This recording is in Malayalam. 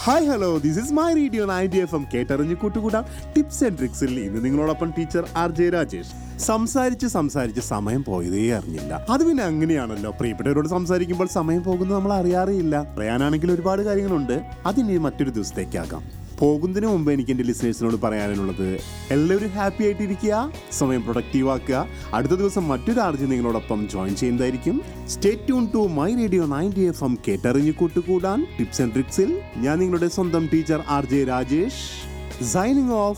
hi hello this is my radio ninety F M കേട്ടറിഞ്ഞ് കൂട്ടുകൂടാം ടിപ്സ് ആൻഡ് ട്രിക്സിൽ ഇന്ന് നിങ്ങളോടൊപ്പം ടീച്ചർ ആർ ജെ രാജേഷ് സംസാരിച്ച് സംസാരിച്ച് സമയം പോയതേ അറിഞ്ഞില്ല അത് പിന്നെ അങ്ങനെയാണല്ലോ പ്രിയപ്പെട്ടവരോട് സംസാരിക്കുമ്പോൾ സമയം പോകുന്നത് നമ്മൾ അറിയാറേയില്ല പറയാനാണെങ്കിൽ ഒരുപാട് കാര്യങ്ങളുണ്ട് അതിനി മറ്റൊരു ദിവസത്തേക്കാകാം പോകുന്നതിന് മുമ്പ് എനിക്ക് എൻ്റെ ലിസണേഴ്സിനോട് പറയാനുള്ളത് എല്ലാവരും ഹാപ്പി ആയിട്ടിരിക്കുക സമയം പ്രൊഡക്റ്റീവ് ആക്കുക അടുത്ത ദിവസം മറ്റൊരു ആർജി നിങ്ങളോടൊപ്പം ജോയിൻ ചെയ്യുന്നതായിരിക്കും stay tune to my radio ninety F M കേട്ടറിഞ്ഞ് കൂട്ടുകൂടാൻ ടിപ്സ് ആൻഡ് ട്രിക്സിൽ ഞാൻ നിങ്ങളുടെ സ്വന്തം teacher R J Rajesh signing of